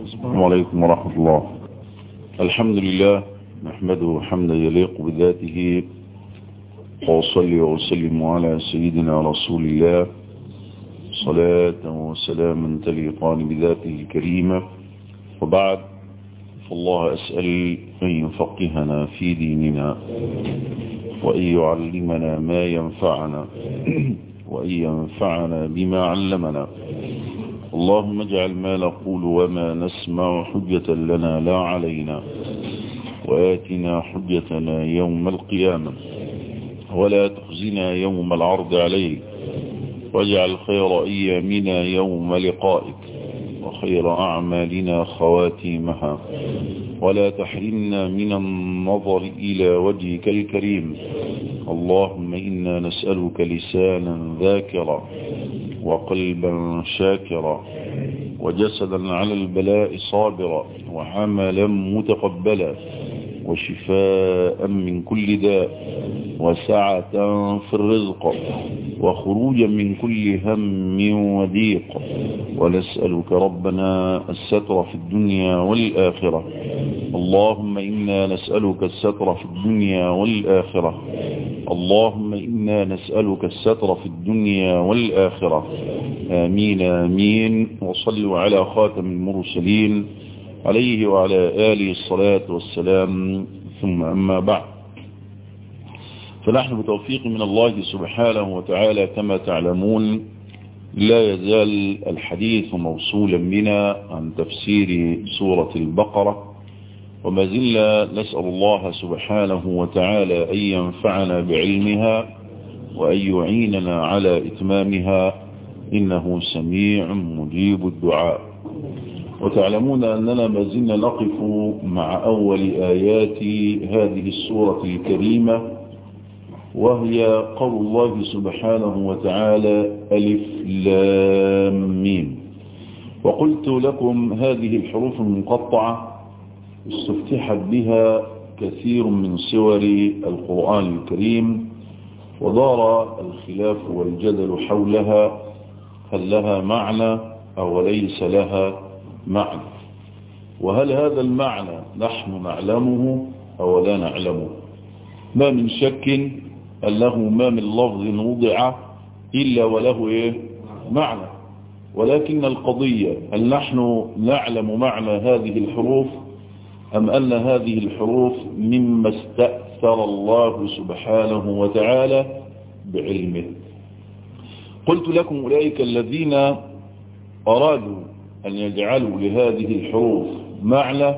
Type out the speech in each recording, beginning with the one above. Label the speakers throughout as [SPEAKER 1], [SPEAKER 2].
[SPEAKER 1] السلام عليكم ورحمة الله الحمد لله نحمده حمدا يليق بذاته وأصلي وأسلم على سيدنا رسول الله صلاة وسلاما تليقان بذاته الكريمة وبعد فالله أسأل أن يفقهنا في ديننا وأن يعلمنا ما ينفعنا وأن ينفعنا بما علمنا اللهم اجعل ما نقول وما نسمع حجة لنا لا علينا وآتنا حجتنا يوم القيامة ولا تخزنا يوم العرض عليك واجعل خير أيامنا يوم لقائك وخير أعمالنا خواتيمها ولا تحرمنا من النظر إلى وجهك الكريم اللهم إنا نسألك لسانا ذاكرا وقلبا شاكرا وجسدا على البلاء صابرا وعملا متقبلا وشفاء من كل داء وسعة في الرزق وخروجا من كل هم وضيق ونسألك ربنا الستر في الدنيا والآخرة اللهم إنا نسألك الستر في الدنيا والآخرة اللهم إنا نسألك الستر في الدنيا والآخرة آمين آمين وصلوا على خاتم المرسلين عليه وعلى آله الصلاة والسلام ثم أما بعد فنحن بتوفيق من الله سبحانه وتعالى كما تعلمون لا يزال الحديث موصولا بنا عن تفسير سورة البقرة وما زلنا نسأل الله سبحانه وتعالى أن ينفعنا بعلمها وأن يعيننا على إتمامها إنه سميع مجيب الدعاء وتعلمون أننا ما زلنا نقف مع أول آيات هذه السورة الكريمة وهي قول الله سبحانه وتعالى ألف لام ميم وقلت لكم هذه الحروف المقطعة استفتحت بها كثير من سور القرآن الكريم ودار الخلاف والجدل حولها هل لها معنى أو ليس لها معنى وهل هذا المعنى نحن نعلمه أو لا نعلمه ما من شك أنه ما من لفظ وضع إلا وله إيه؟ معنى ولكن القضية هل نحن نعلم معنى هذه الحروف أم أن هذه الحروف مما استأثر الله سبحانه وتعالى بعلمه قلت لكم أولئك الذين أرادوا أن يجعلوا لهذه الحروف معنى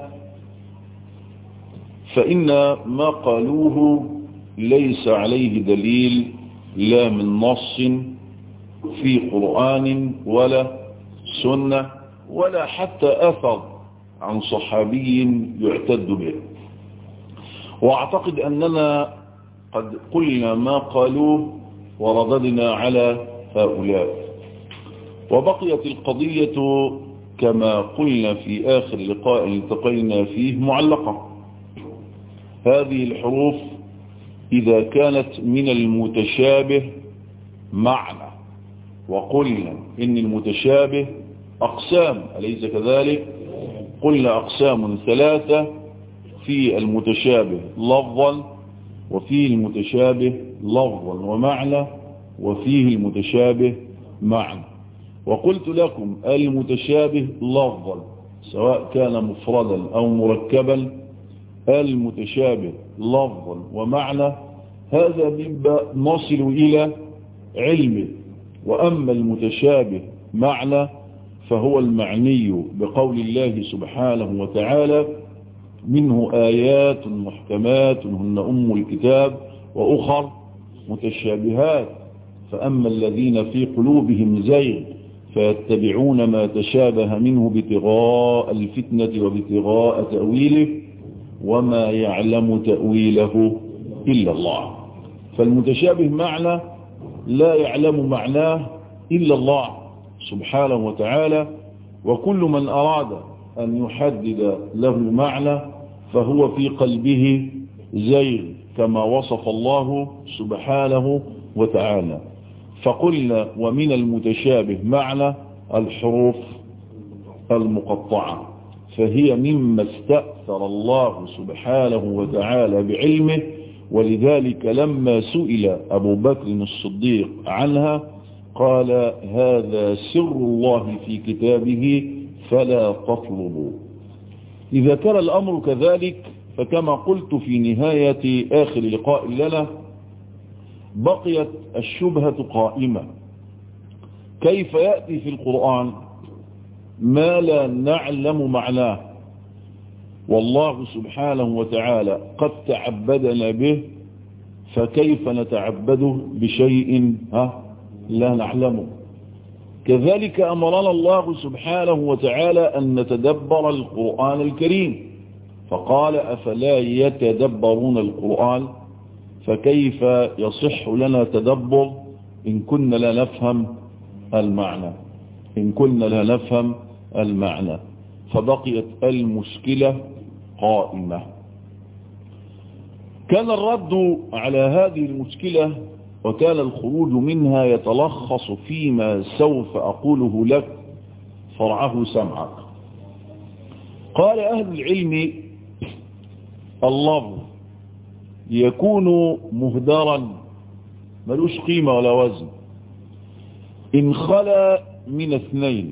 [SPEAKER 1] فإن ما قالوه ليس عليه دليل لا من نص في قرآن ولا سنة ولا حتى أثر عن صحابي يعتد به واعتقد أننا قد قلنا ما قالوه ورددنا على هؤلاء وبقيت القضية كما قلنا في آخر لقاء التقينا فيه معلقة هذه الحروف إذا كانت من المتشابه معنى وقلنا إن المتشابه أقسام أليس كذلك قلنا أقسام ثلاثة في المتشابه لفظا وفيه المتشابه لفظا ومعنى وفيه المتشابه معنى وقلت لكم المتشابه لفظا سواء كان مفردا أو مركبا المتشابه لفظا ومعنى هذا مما نصل إلى علمه وأما المتشابه معنى فهو المعني بقول الله سبحانه وتعالى منه آيات محكمات هن أم الكتاب وأخر متشابهات فأما الذين في قلوبهم زيغ فيتبعون ما تشابه منه ابتغاء الفتنة وابتغاء تأويله وما يعلم تأويله إلا الله فالمتشابه معنى لا يعلم معناه إلا الله سبحانه وتعالى وكل من أراد أن يحدد له معنى فهو في قلبه زيغ كما وصف الله سبحانه وتعالى فقلنا ومن المتشابه معنى الحروف المقطعة فهي مما استأثر الله سبحانه وتعالى بعلمه ولذلك لما سئل أبو بكر الصديق عنها قال هذا سر الله في كتابه فلا تطلبوا إذا كان الأمر كذلك فكما قلت في نهاية آخر لقاء لنا بقيت الشبهة قائمة كيف يأتي في القرآن ما لا نعلم معناه والله سبحانه وتعالى قد تعبدنا به فكيف نتعبده بشيء ها لا نعلمه كذلك أمرنا الله سبحانه وتعالى أن نتدبر القرآن الكريم فقال أفلا يتدبرون القرآن فكيف يصح لنا تدبر إن كنا لا نفهم المعنى إن كنا لا نفهم المعنى فبقيت المشكلة قائمة كان الرد على هذه المشكلة وكان الخروج منها يتلخص فيما سوف أقوله لك فرعه سمعك قال أهل العلم اللفظ يكون مهدرا ملوش قيمة ولا وزن إن خلا من اثنين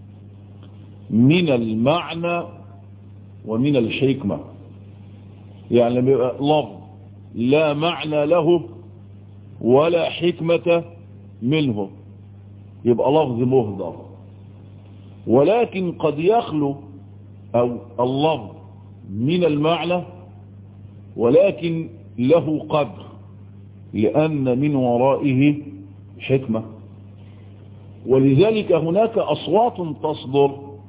[SPEAKER 1] من المعنى ومن الحكمة يعني لفظ لا معنى له ولا حكمة منه يبقى لفظ مهدر ولكن قد يخلو أو اللفظ من المعنى ولكن له قدر لأن من ورائه حكمة ولذلك هناك أصوات تصدر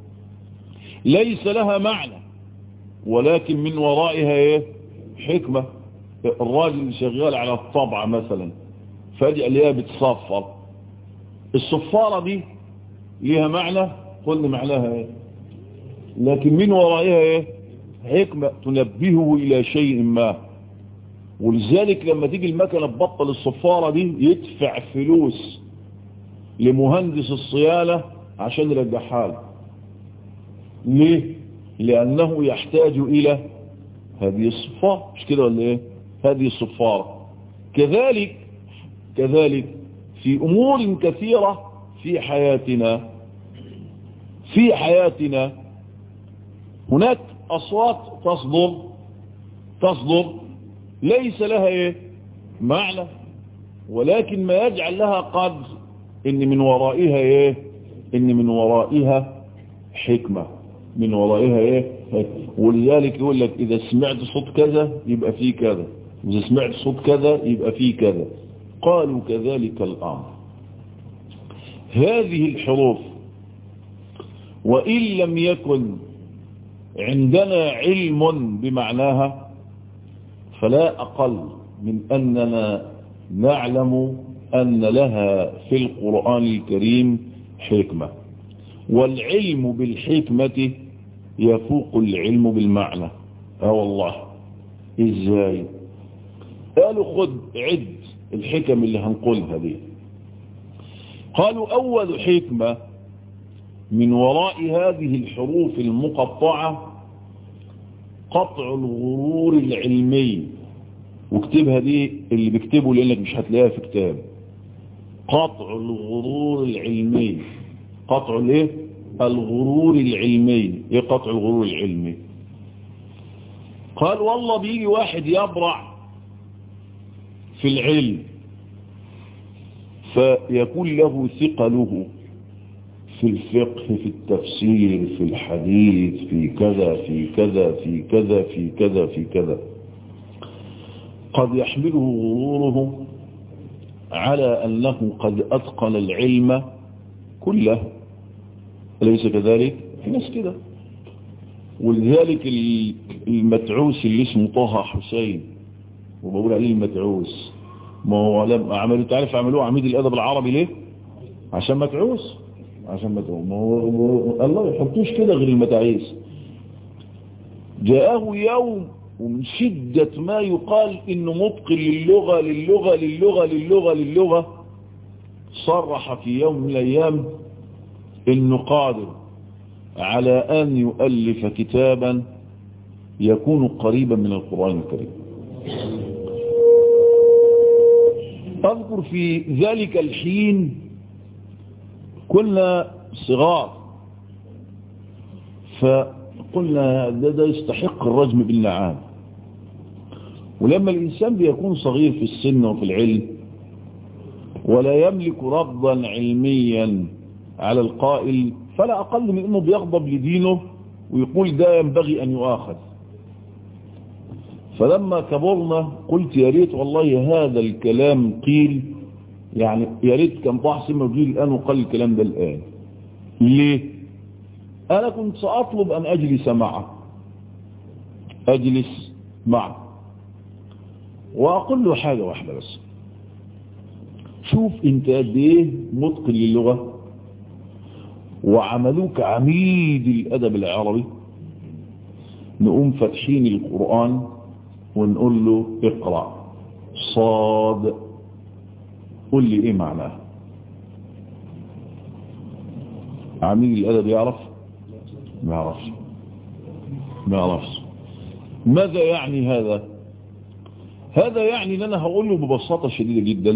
[SPEAKER 1] ليس لها معنى ولكن من ورائها ايه حكمة الراجل اللي شغال على الطبعة مثلا فجأة ليها بتصفر الصفارة دي ليها معنى قلنا معناها ايه لكن من ورائها ايه حكمة تنبهه الى شيء ما ولذلك لما تيجي المكنة تبطل الصفارة دي يدفع فلوس لمهندس الصيانة عشان يرجعها له ليه لأنه يحتاج إلى هذه الصفارة مش كده ولا إيه هذه الصفارة كذلك كذلك في أمور كثيرة في حياتنا في حياتنا هناك أصوات تصدر تصدر ليس لها إيه معنى ولكن ما يجعل لها قدر إن من ورائها إيه إن من ورائها حكمة من ورائها ايه ولذلك يقول لك اذا سمعت صوت كذا يبقى فيه كذا اذا سمعت صوت كذا يبقى فيه كذا قالوا كذلك الامر هذه الحروف وان لم يكن عندنا علم بمعناها فلا اقل من اننا نعلم ان لها في القرآن الكريم حكمة والعلم بالحكمة يفوق العلم بالمعنى اه والله ازاي قالوا خد عد الحكم اللي هنقولها دي قالوا اول حكمة من وراء هذه الحروف المقطعة قطع الغرور العلمي واكتبها دي اللي بيكتبه لانك مش هتلاقيها في كتاب قطع الغرور العلمي قطع الايه الغرور العلمي ايه قطع الغرور العلمي قال والله بيجي واحد يبرع في العلم فيكون له ثقله في الفقه في التفسير في الحديث في كذا في كذا في كذا في كذا في كذا قد يحمله غروره على أنه قد أتقن العلم كله أليس كذلك في ناس كده ولذلك المتعوس اللي اسمه طه حسين وبقول عليه المتعوس ما هو لما عملوا تعرف عملوه عميد الأدب العربي ليه عشان متعوس عشان متعوس ما هو الله يحطوش كده غير المتعيس جاءه يوم ومن شدة ما يقال انه متقن للغة للغة للغة للغة على أن يؤلف كتابا يكون قريبا من القرآن الكريم أذكر في ذلك الحين كنا صغار فقلنا ده, ده يستحق الرجم بالنعام ولما الإنسان بيكون صغير في السن وفي العلم ولا يملك رفضا علميا على القائل فلا أقل من أنه بيغضب لدينه ويقول ده ينبغي أن يؤاخذ فلما كبرنا قلت يا ريت والله هذا الكلام قيل يعني يا ريت كان طه سمه يقول الآن وقال الكلام ده الآن ليه أنا كنت سأطلب أن أجلس معه أجلس معه وأقول له حاجة واحدة بس شوف انت قد ايه متقن للغة وعملوك عميد الأدب العربي نقوم فاتحين القرآن ونقول له اقرأ صاد قل لي ايه معناه عميد الأدب يعرف ما يعرفش ما يعرفش ماذا يعني هذا هذا يعني ان انا هقول له ببساطة شديدة جدا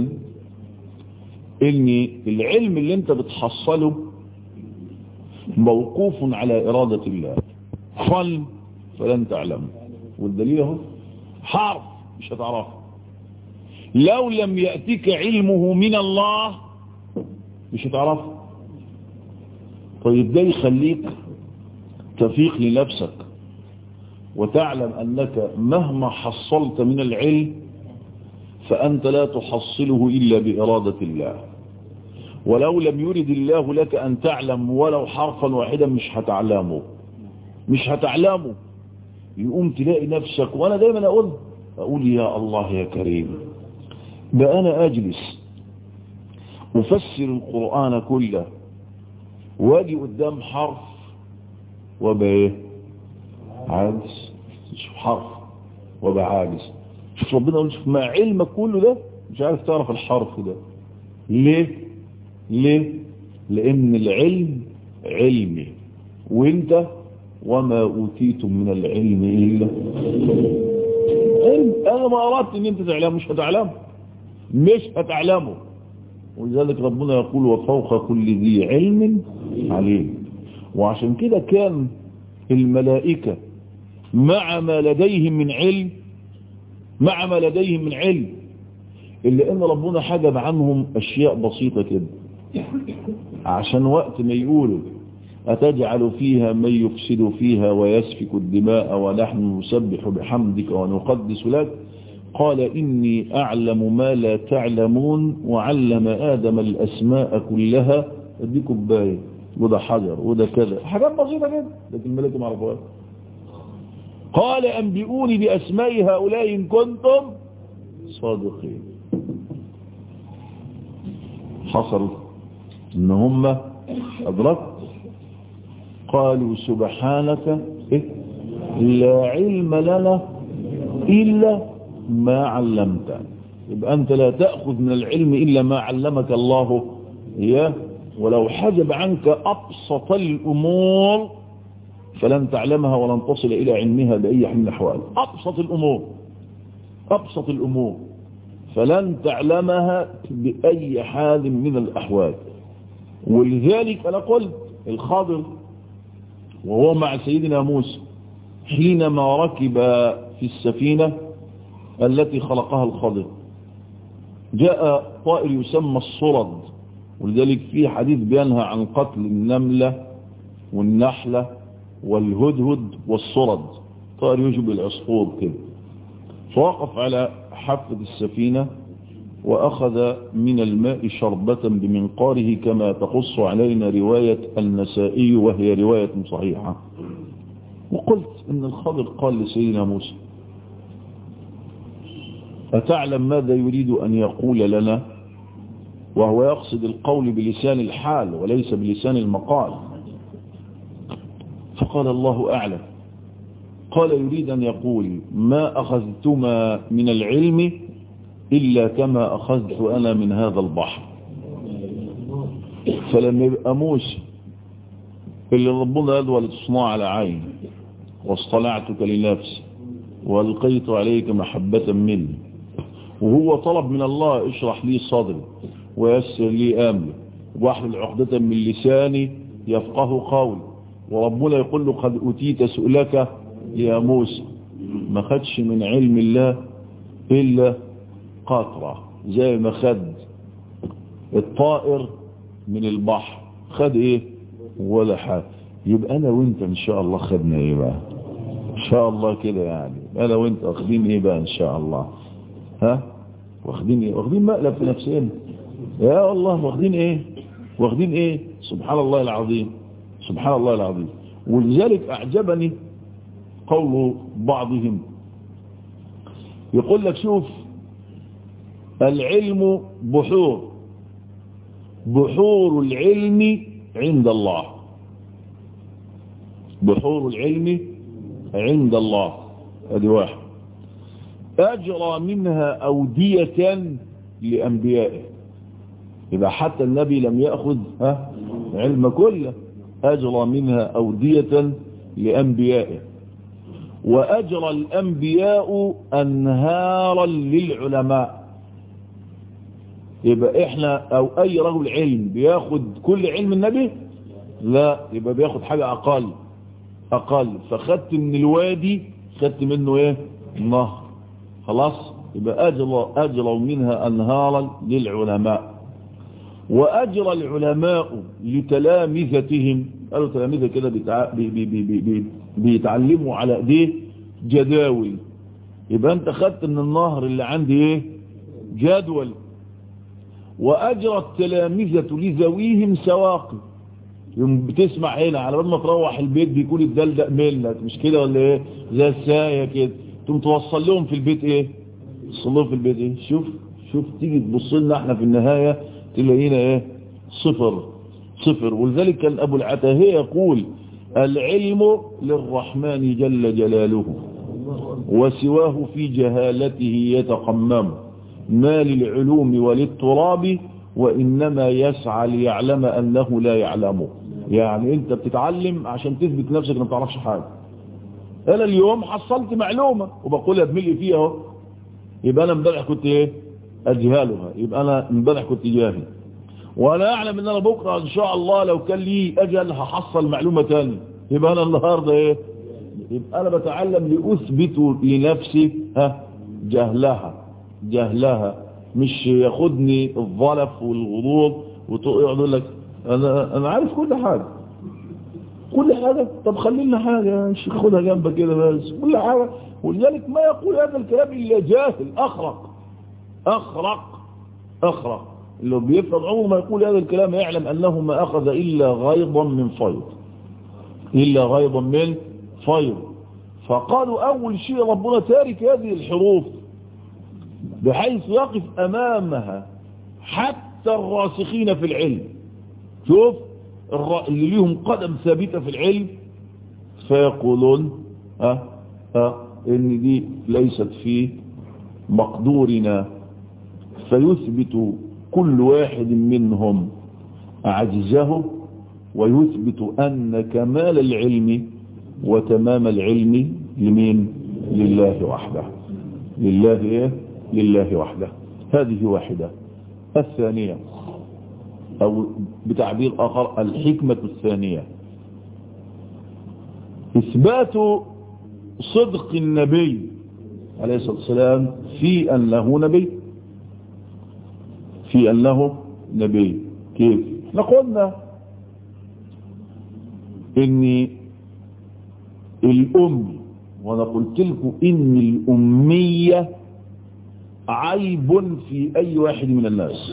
[SPEAKER 1] ان العلم اللي انت بتحصله موقوف على ارادة الله فل فلن تعلم والدليل اهو حرف مش هتعرفه لو لم يأتيك علمه من الله مش هتعرفه طيب ده يخليك تفيق لنفسك وتعلم أنك مهما حصلت من العلم فأنت لا تحصله إلا بإرادة الله ولو لم يرد الله لك أن تعلم ولو حرفا واحدا مش هتعلمه مش هتعلمه يقوم تلاقي نفسك وأنا دايما أقول أقول يا الله يا كريم ده أنا أجلس أفسر القرآن كله واجي قدام حرف وبايه عاجز شوف حرف وبقى عاجز شوف ربنا يقول شوف ما علمك كله ده مش عارف تعرف الحرف ده ليه ليه لان العلم علمي وانت وما اوتيتم من العلم الا علم انا ما اردت ان انت تعلمه مش هتعلمه مش هتعلمه ولذلك ربنا يقول وفوق كل ذي علم عليم وعشان كده كان الملائكة مع ما لديهم من علم مع ما لديهم من علم إلا أن ربنا حجب عنهم أشياء بسيطة كده عشان وقت ما يقولوا أتجعل فيها من يفسد فيها ويسفك الدماء ونحن نسبح بحمدك ونقدس لك قال إني أعلم ما لا تعلمون وعلم آدم الأسماء كلها دي كوبايه وده حجر وده كذا حاجات بسيطة جدا لكن الملك ما عرفوها قال أنبئوني بأسماء هؤلاء إن كنتم صادقين حصل إن هم أدركوا قالوا سبحانك إيه؟ لا علم لنا إلا ما علمتنا يبقى أنت لا تأخذ من العلم إلا ما علمك الله إياه ولو حجب عنك أبسط الأمور فلن تعلمها ولن تصل إلى علمها بأي حال من الأحوال أبسط الأمور أبسط الأمور فلن تعلمها بأي حال من الأحوال ولذلك أنا قلت الخاضر وهو مع سيدنا موسى حينما ركب في السفينة التي خلقها الخضر جاء طائر يسمى الصرد ولذلك في حديث بينهى عن قتل النملة والنحلة والهدهد والصرد طائر يجب العصفور كده فوقف على حافة السفينة وأخذ من الماء شربة بمنقاره كما تقص علينا رواية النسائي وهي رواية صحيحة وقلت إن الخضر قال لسيدنا موسى أتعلم ماذا يريد أن يقول لنا وهو يقصد القول بلسان الحال وليس بلسان المقال فقال الله أعلم قال يريد أن يقول ما أخذتما من العلم إلا كما أخذت أنا من هذا البحر فلما يبقى موسى اللي ربنا قال ولتصنع على عيني واصطنعتك لنفسي والقيت عليك محبة مني وهو طلب من الله اشرح لي صدري ويسر لي امري واحلل عقدة من لساني يفقه قولي وربنا يقول له قد أتيت سؤلك يا موسى ما خدش من علم الله إلا قطرة زي ما خد الطائر من البحر خد ايه ولا حاجة يبقى انا وانت ان شاء الله خدنا ايه بقى ان شاء الله كده يعني انا وانت واخدين ايه بقى ان شاء الله ها واخدين ايه واخدين مقلب في نفسنا يا والله واخدين ايه واخدين ايه سبحان الله العظيم سبحان الله العظيم ولذلك اعجبني قول بعضهم يقول لك شوف العلم بحور بحور العلم عند الله بحور العلم عند الله ادي واحد اجرى منها اودية لانبيائه يبقى حتى النبي لم يأخذ ها علم كله اجرى منها اودية لانبيائه واجرى الانبياء انهارا للعلماء يبقى احنا او اي رجل علم بياخد كل علم النبي لا يبقى بياخد حاجة اقل اقل فخدت من الوادي خدت منه ايه النهر خلاص يبقى اجرى اجروا منها انهارا للعلماء واجرى العلماء لتلامذتهم قالوا تلامذة كده بيتع... بي بي بي بي بي بيتعلموا على ايديه جداول يبقى انت خدت من النهر اللي عندي ايه جدول واجرى التلامذة لذويهم سواقي يوم بتسمع هنا على بال ما تروح البيت بيكون الدلدق منك مش كده ولا ايه زي السايه كده تقوم توصل لهم في البيت ايه توصل لهم في البيت ايه شوف شوف تيجي تبص لنا احنا في النهايه تلاقينا ايه صفر صفر ولذلك كان ابو العتاهيه يقول العلم للرحمن جل جلاله وسواه في جهالته يتقمم ما للعلوم وللتراب وإنما يسعى ليعلم أنه لا يعلمه يعني أنت بتتعلم عشان تثبت نفسك ما تعرفش حاجة أنا اليوم حصلت معلومة وبقولها بملي فيها اهو يبقى أنا امبارح كنت إيه أجهالها يبقى أنا امبارح كنت جاهل وأنا أعلم أن أنا بكرة إن شاء الله لو كان لي أجل هحصل معلومة تانية يبقى أنا النهاردة إيه يبقى أنا بتعلم لأثبت لنفسي ها جهلها جهلها مش ياخدني الظلف والغضوب ويقعد يقول لك انا انا عارف كل حاجه كل حاجه طب خلي لنا حاجه يا شيخ خدها جنبك كده بس كل حاجه ولذلك ما يقول هذا الكلام الا جاهل اخرق اخرق اخرق اللي بيفرض عمره ما يقول هذا الكلام يعلم انه ما اخذ الا غيضا من فيض الا غيضا من فيض فقالوا اول شيء ربنا تارك هذه الحروف بحيث يقف أمامها حتى الراسخين في العلم شوف اللي ليهم قدم ثابتة في العلم فيقولون ها ها ان دي ليست في مقدورنا فيثبت كل واحد منهم عجزه ويثبت أن كمال العلم وتمام العلم لمين لله وحده لله ايه لله وحده هذه واحدة الثانية أو بتعبير آخر الحكمة الثانية إثبات صدق النبي عليه الصلاة والسلام في أنه نبي في أنه نبي كيف نقولنا إن الأم وأنا قلت لكم إن الأمية عيب في أي واحد من الناس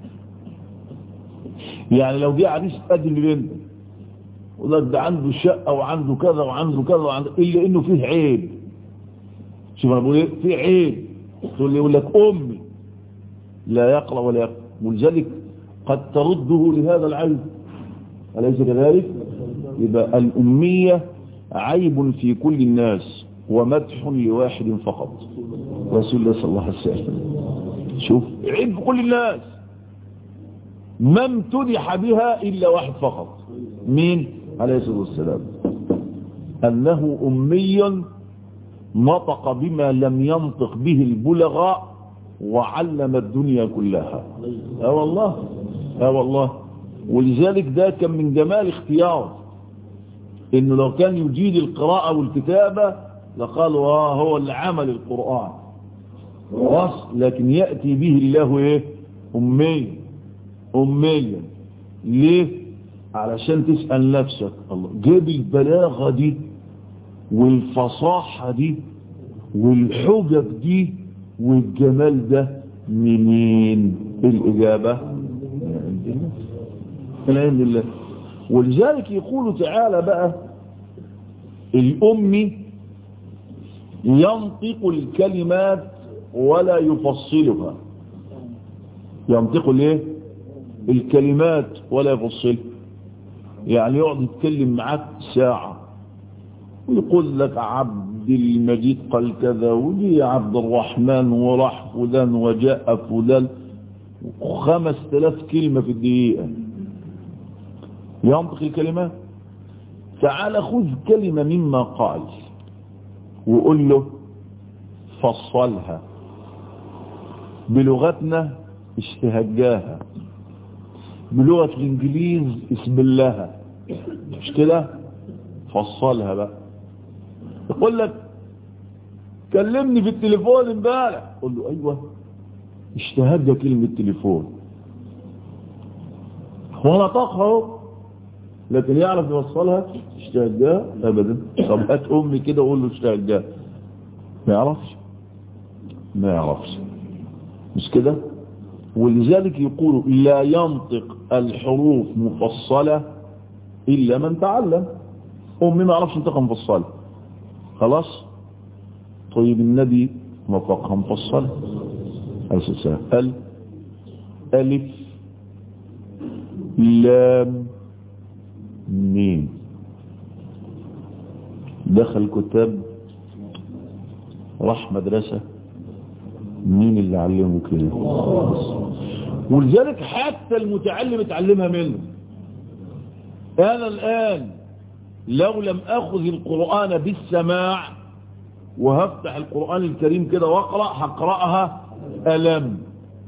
[SPEAKER 1] يعني لو جه عريس قدم لبنت يقول لك ده عنده شقة وعنده كذا وعنده كذا وعنده إلا إنه فيه عيب شوف أنا بقول إيه فيه عيب تقول لي يقول لك أمي لا يقرأ ولا يقرأ ولذلك قد ترده لهذا العيب أليس كذلك يبقى الأمية عيب في كل الناس ومدح لواحد فقط رسول الله صلى الله عليه وسلم شوف عيب كل الناس ما امتدح بها إلا واحد فقط مين عليه الصلاة والسلام أنه أمي نطق بما لم ينطق به البلغاء وعلم الدنيا كلها اه والله اه والله ولذلك ده كان من جمال اختياره انه لو كان يجيد القراءة والكتابة لقالوا اه هو اللي عمل القرآن خلاص لكن يأتي به الله ايه امي اميا ليه علشان تسأل نفسك الله جاب البلاغة دي والفصاحة دي والحجج دي والجمال ده منين الإجابة من عند الله ولذلك يقول تعالى بقى الأمي ينطق الكلمات ولا يفصلها ينطق الايه الكلمات ولا يفصلها يعني يقعد يتكلم معاك ساعة ويقول لك عبد المجيد قال كذا ودي عبد الرحمن وراح فلان وجاء فلان خمس تلاف كلمة في الدقيقة ينطق الكلمات تعال خذ كلمة مما قال وقول له فصلها بلغتنا اشتهجاها بلغة الانجليز اسم الله مش كده فصلها بقى يقول لك كلمني في التليفون امبارح قول له ايوه اشتهج كلمة تليفون هو نطقها اهو لكن يعرف يوصلها اشتهجها ابدا طب هات امي كده وقول له اشتهجها ما يعرفش ما يعرفش مش كده ولذلك يقول لا ينطق الحروف مفصلة إلا من تعلم أمي ما عرفش ينطقها مفصلة خلاص طيب النبي نطقها مفصلة أساسا ال ألف لام ميم دخل كتاب راح مدرسة مين اللي علمه كده ولذلك حتى المتعلم اتعلمها منه انا الان لو لم اخذ القرآن بالسماع وهفتح القرآن الكريم كده واقرأ هقرأها ألم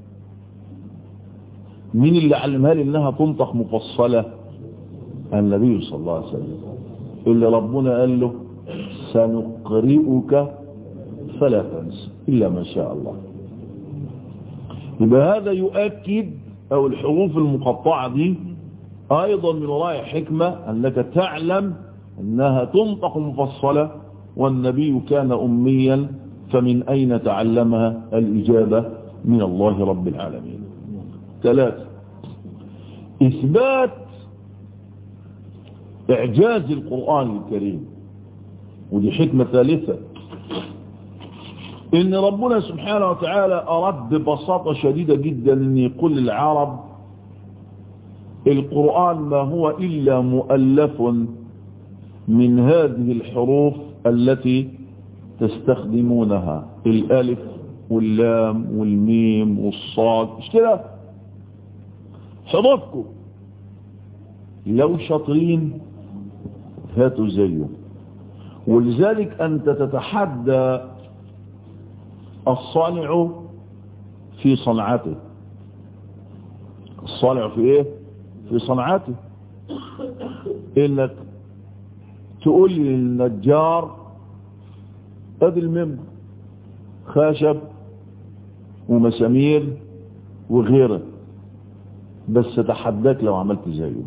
[SPEAKER 1] مين اللي علمها لي انها تنطق مفصلة النبي صلى الله عليه وسلم اللي ربنا قال له سنقرئك فلا تنسى إلا ما شاء الله يبقى هذا يؤكد أو الحروف المقطعة دي أيضا من وراء حكمة أنك تعلم أنها تنطق مفصلة والنبي كان أميا فمن أين تعلمها الإجابة من الله رب العالمين ثلاثة إثبات إعجاز القرآن الكريم ودي حكمة ثالثة إن ربنا سبحانه وتعالى أرد ببساطة شديدة جدا أن يقول للعرب القرآن ما هو إلا مؤلف من هذه الحروف التي تستخدمونها الألف واللام والميم والصاد مش كده حروفكم لو شاطرين هاتوا زيه ولذلك أنت تتحدى الصانع في صنعته الصانع في ايه في صنعته انك تقول للنجار ادي المنبر خشب ومسامير وغيره بس اتحداك لو عملت زيه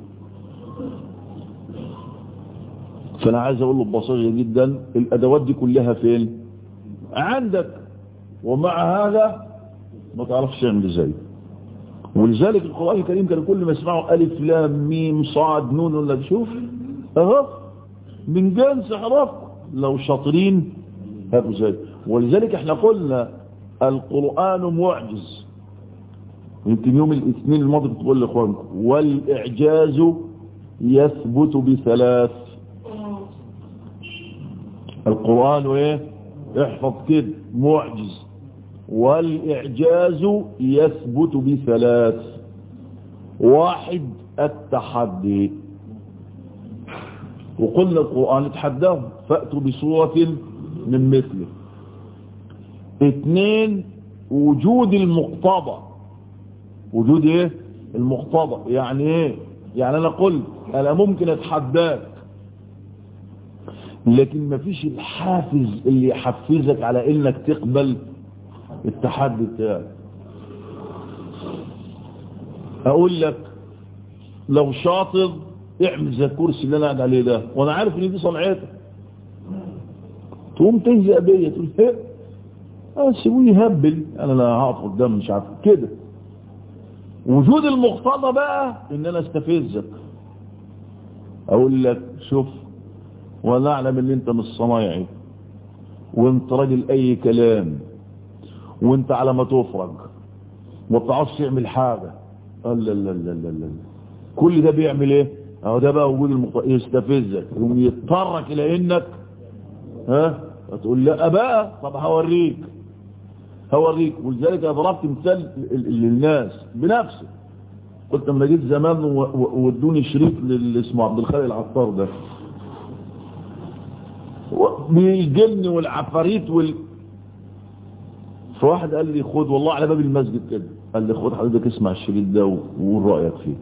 [SPEAKER 1] فانا عايز اقول له ببساطه جدا الادوات دي كلها فين عندك ومع هذا ما تعرفش تعمل زيه ولذلك القرآن الكريم كان كل ما يسمعوا ألف لام ميم صاد نون ولا تشوف اهو من جنس حرفكم لو شاطرين هاتوا زيه ولذلك احنا قلنا القرآن معجز يمكن يوم الاثنين الماضي كنت بقول لاخوانكم والاعجاز يثبت بثلاث القرآن ايه احفظ كده معجز والإعجاز يثبت بثلاث واحد التحدي وقلنا القرآن اتحداهم فأتوا بصورة من مثله اثنين وجود المقتضى وجود ايه المقتضى يعني ايه يعني انا قلت انا ممكن اتحداك لكن مفيش الحافز اللي يحفزك على انك تقبل التحدي بتاعك اقول لك لو شاطر اعمل زي الكرسي اللي انا قاعد عليه ده وانا عارف ان دي صنعتك تقوم تهزأ بيا تقول ايه اه سيبوني هبل انا لا هقف قدام مش عارف كده وجود المقتضى بقى ان انا استفزك اقول لك شوف وانا اعلم ان انت مش صنايعي وانت راجل اي كلام وانت على ما تفرج ما بتعرفش تعمل حاجه لا لا لا لا لا كل ده بيعمل ايه اهو ده بقى وجود المقتضى يستفزك ويضطرك الى انك ها تقول لا بقى طب هوريك هوريك ولذلك انا ضربت مثال للناس بنفسي قلت لما جيت زمان وادوني شريط اللي اسمه عبد الخالق العطار ده بالجن والعفاريت وال فواحد قال لي خد والله على باب المسجد كده قال لي خد حضرتك اسمع الشريط ده وقول رايك فيه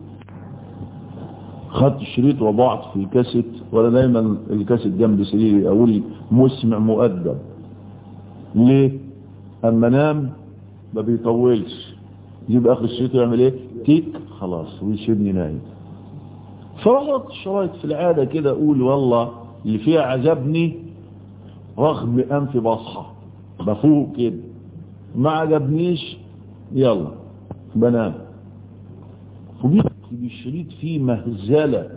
[SPEAKER 1] خدت الشريط وضعت في الكاسيت ولا دايما الكاسيت جنب سريري اقول مسمع مؤدب ليه اما نام ما بيطولش يجيب اخر الشريط يعمل ايه تيك خلاص ويسيبني نايم فرحت الشرايط في العاده كده اقول والله اللي فيها عجبني رغم انفي بصحى بفوق كده ما عجبنيش يلا بنام فجيت بالشريط فيه مهزلة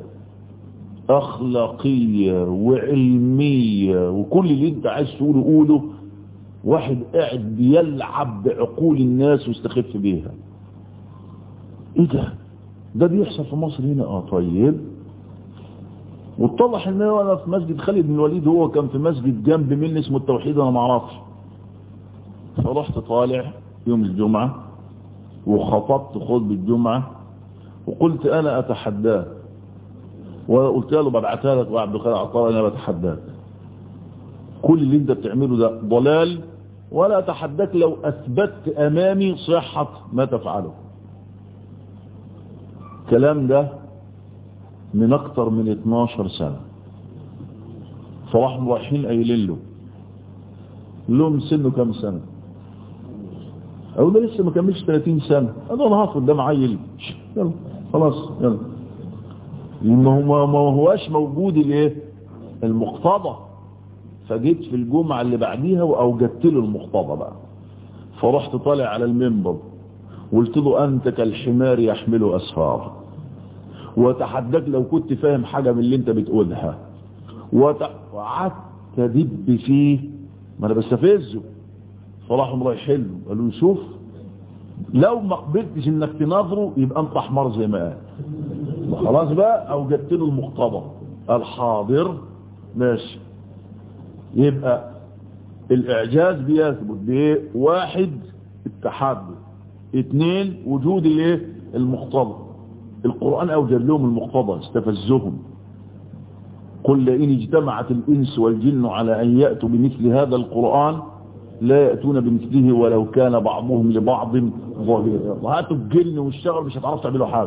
[SPEAKER 1] أخلاقية وعلمية وكل اللي انت عايز تقوله قوله واحد قاعد بيلعب بعقول الناس ويستخف بيها ايه ده ده بيحصل في مصر هنا اه طيب واتضح ان انا في مسجد خالد بن الوليد هو كان في مسجد جنب مني اسمه التوحيد انا ما اعرفش فرحت طالع يوم الجمعة وخطبت خطبة الجمعة وقلت انا اتحداه وقلت له ببعتها لك وعبد الخالق عطار انا بتحداك كل اللي انت بتعمله ده ضلال ولا اتحداك لو اثبتت امامي صحة ما تفعله الكلام ده من اكتر من 12 سنة فراحوا رايحين قايلين له لهم سنه كام سنة او ده لسه ما كملش 30 سنة انا انا هاخد ده عيل يلا خلاص يلا ما هو ما هواش موجود الايه المقتضى فجيت في الجمعة اللي بعديها واوجدت له المقتضى بقى فرحت طالع على المنبر قلت له انت كالحمار يحمل اسفار وتحدك لو كنت فاهم حاجة من اللي انت بتقولها وقعدت تدب فيه ما انا بستفزه فراحوا رايحين له قالوا له شوف لو ما قبلتش انك تناظره يبقى انت حمار زي ما قال خلاص بقى اوجدت له المقتضى الحاضر ماشي يبقى الاعجاز بيثبت بايه واحد التحدي اثنين وجود الايه المقتضى القرآن اوجد لهم المقتضى استفزهم قل لئن اجتمعت الانس والجن على ان يأتوا بمثل هذا القرآن لا يأتون بمثله ولو كان بعضهم لبعض ظهيرا وهاتوا الجن والشغل مش هتعرفوا تعملوا حاجة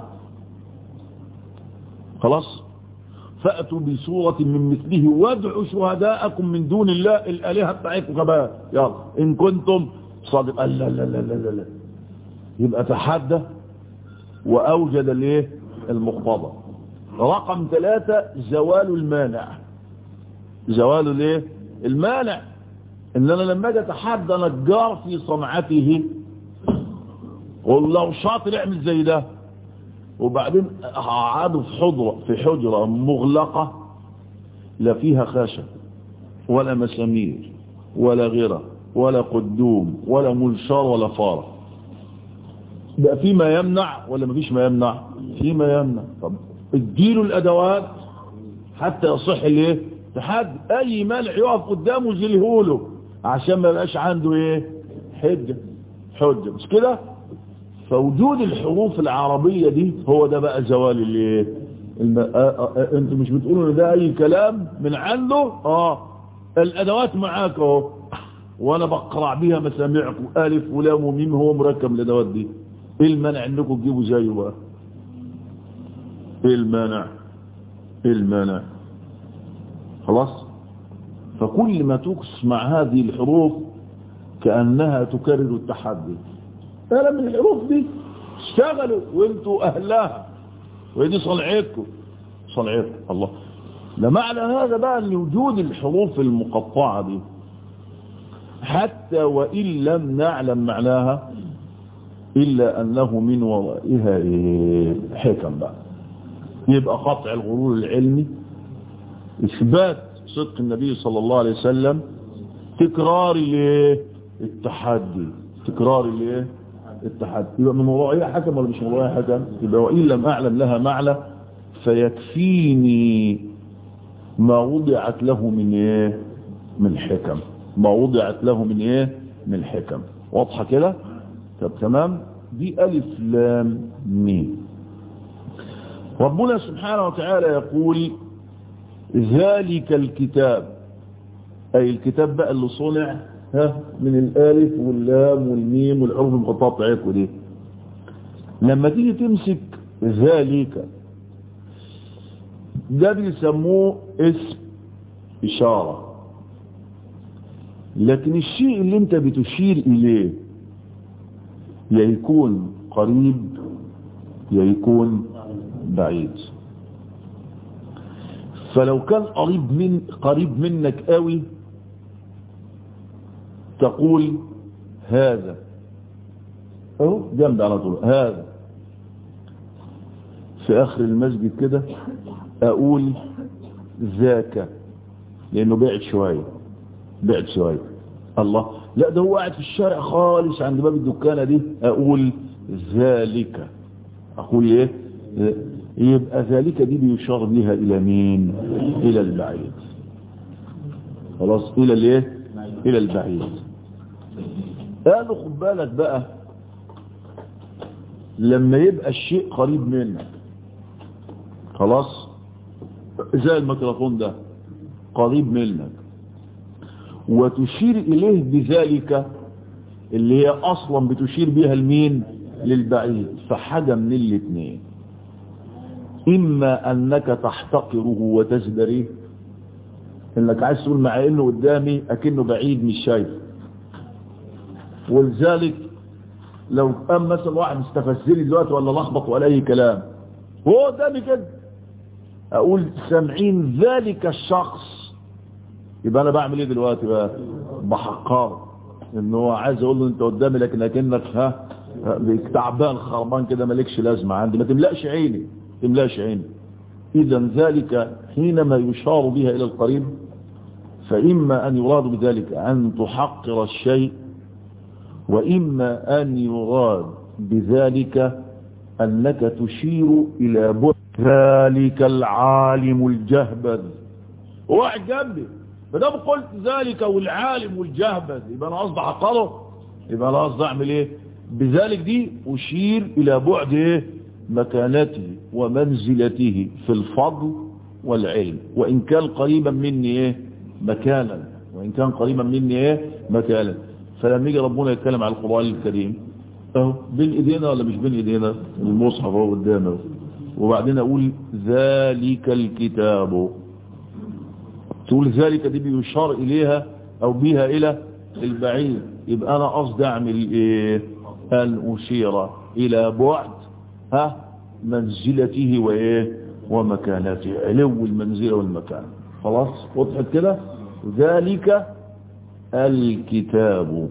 [SPEAKER 1] خلاص فأتوا بصورة من مثله وادعوا شهداءكم من دون الله الآلهة بتاعتكم كمان يلا إن كنتم صادق لا لا لا لا لا لا يبقى تحدى وأوجد الايه المقتضى رقم ثلاثة زوال المانع زوال الايه المانع ان انا لما اجي اتحدى نجار في صنعته قول لو شاطر اعمل زي ده وبعدين قعدوا في حجرة في حجرة مغلقة لا فيها خشب ولا مسامير ولا غيره ولا قدوم ولا منشار ولا فارة بقى في ما يمنع ولا مفيش ما يمنع في ما يمنع طب اديله الادوات حتى يصح الايه تحد اي مانع يقف قدامه زلهوله عشان ما يبقاش عنده ايه حجة حجة مش كده فوجود الحروف العربية دي هو ده بقى زوال الايه الم... آه آه انتوا مش بتقولوا ان ده اي كلام من عنده اه الادوات معاك اهو وانا بقرع بيها مسامعكم الف ولام وميم هو مركب الادوات دي ايه المانع انكم تجيبوا زيه بقى ايه المانع ايه المانع خلاص فكل ما تسمع هذه الحروف كأنها تكرر التحدي أنا من الحروف دي اشتغلوا وانتوا أهلها ودي صنعتكم صنعتكم الله لمعنى هذا بقى ان وجود الحروف المقطعة دي حتى وإن لم نعلم معناها إلا أنه من ورائها إيه حكم بقى يبقى قطع الغرور العلمي إثبات صدق النبي صلى الله عليه وسلم تكرار الايه التحدي تكرار الايه التحدي يبقى من ورائها حكم ولا مش من ورائها حكم يبقى وإن لم أعلم لها معنى فيكفيني ما وضعت له من ايه من حكم ما وضعت له من ايه من حكم واضحه كده طب تمام دي الف لام ميم ربنا سبحانه وتعالى يقول ذلك الكتاب اي الكتاب بقى اللي صنع ها من الالف واللام والميم والحروف المقطعه بتاعتكم دي لما تيجي تمسك ذلك ده بيسموه اسم اشاره لكن الشيء اللي انت بتشير اليه يا يكون قريب يا يكون بعيد فلو كان قريب من قريب منك قوي تقول هذا اهو جنب على طول هذا في اخر المسجد كده اقول ذاك لانه بعد شويه بعد شويه الله لا ده هو قاعد في الشارع خالص عند باب الدكانه دي اقول ذلك اقول ايه يبقى ذلك دي بيشار بها الى مين الى البعيد خلاص الى الايه الى البعيد قالوا خد بالك بقى لما يبقى الشيء قريب منك خلاص زي الميكروفون ده قريب منك وتشير إليه بذلك اللي هي أصلا بتشير بها المين للبعيد فحاجة من الاثنين إما أنك تحتقره وتزدريه إنك عايز تقول مع إنه قدامي أكنه بعيد مش شايف ولذلك لو قام مثلا واحد استفزني دلوقتي ولا لخبط ولا أي كلام هو قدامي كده أقول سامعين ذلك الشخص يبقى انا بعمل ايه دلوقتي بقى بحقره ان هو عايز اقول له انت قدامي لكن اكنك ها تعبان خربان كده مالكش لازمه عندي ما تملاش عيني ما تملاش عيني اذا ذلك حينما يشار بها الى القريب فاما ان يراد بذلك ان تحقر الشيء واما ان يراد بذلك انك تشير الى بعد ذلك العالم الجهبذ واحد جنبي فدام قلت ذلك والعالم والجهبذ يبقى انا قصدي حقره يبقى انا قصدي اعمل ايه بذلك دي اشير الى بعد ايه مكانته ومنزلته في الفضل والعلم وان كان قريبا مني ايه مكانا وان كان قريبا مني ايه مكانا فلما يجي ربنا يتكلم على القران الكريم اهو بين ايدينا ولا مش بين ايدينا المصحف اهو قدامنا وبعدين اقول ذلك الكتاب تقول ذلك دي بيشار إليها أو بها إلى البعيد يبقى أنا قصدي أعمل إيه أن أشير إلى بعد ها منزلته وإيه ومكانته علو المنزلة والمكان خلاص وضحت كده ذلك الكتاب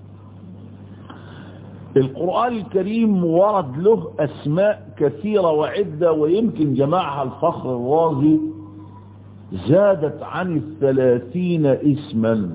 [SPEAKER 1] القرآن الكريم ورد له أسماء كثيرة وعدة ويمكن جمعها الفخر الرازي زادت عن الثلاثين اسما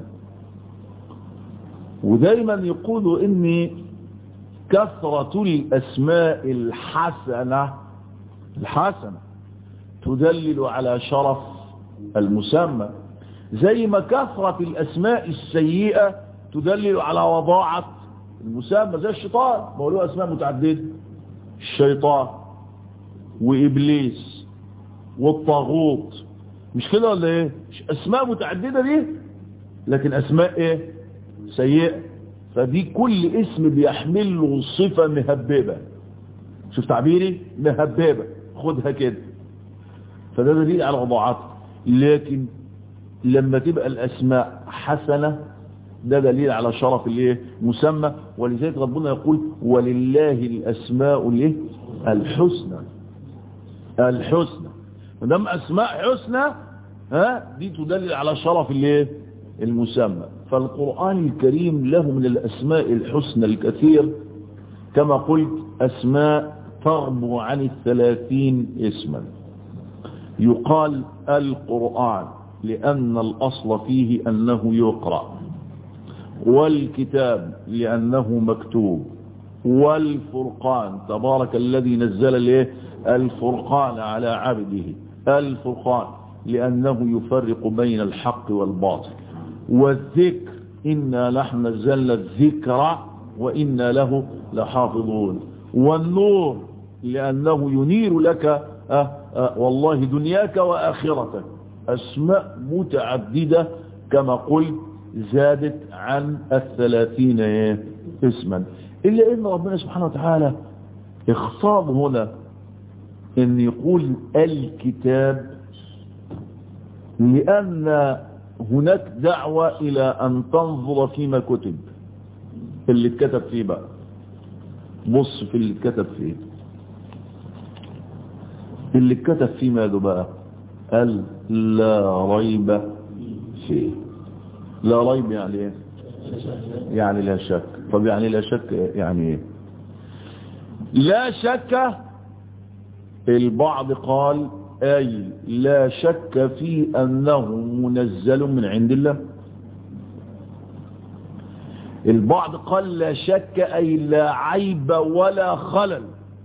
[SPEAKER 1] ودايما يقولوا ان كثرة الاسماء الحسنة الحسنة تدلل على شرف المسمى زي ما كثرة الاسماء السيئة تدلل على وضاعة المسمى زي الشيطان ما هو له اسماء متعددة الشيطان وابليس والطاغوت مش كده ولا ايه مش اسماء متعددة دي لكن اسماء ايه سيئة فدي كل اسم بيحمل له صفة مهببة شوف تعبيري مهببة خدها كده فده دليل على وضعاتها لكن لما تبقى الاسماء حسنة ده دليل على شرف الايه مسمى ولذلك ربنا يقول ولله الاسماء الايه الحسنى الحسنى مدام اسماء حسنى ها دي تدلل على شرف الايه المسمى فالقرآن الكريم له من الاسماء الحسنى الكثير كما قلت اسماء تربو عن الثلاثين اسما يقال القرآن لأن الأصل فيه أنه يقرأ والكتاب لأنه مكتوب والفرقان تبارك الذي نزل له الفرقان على عبده الفرقان لأنه يفرق بين الحق والباطل والذكر إنا نحن نزلنا الذكر وإنا له لحافظون والنور لأنه ينير لك أه أه والله دنياك وآخرتك أسماء متعددة كما قلت زادت عن الثلاثين اسما إلا إن ربنا سبحانه وتعالى اخصاب هنا ان يقول الكتاب لأن هناك دعوة إلى أن تنظر فيما كتب اللي اتكتب فيه بقى بص في اللي اتكتب فيه اللي اتكتب فيه ماذا بقى قال لا ريب فيه لا ريب يعني ايه يعني لا شك طب يعني لا شك يعني ايه لا شك البعض قال اي لا شك في انه منزل من عند الله البعض قال لا شك اي لا عيب ولا خلل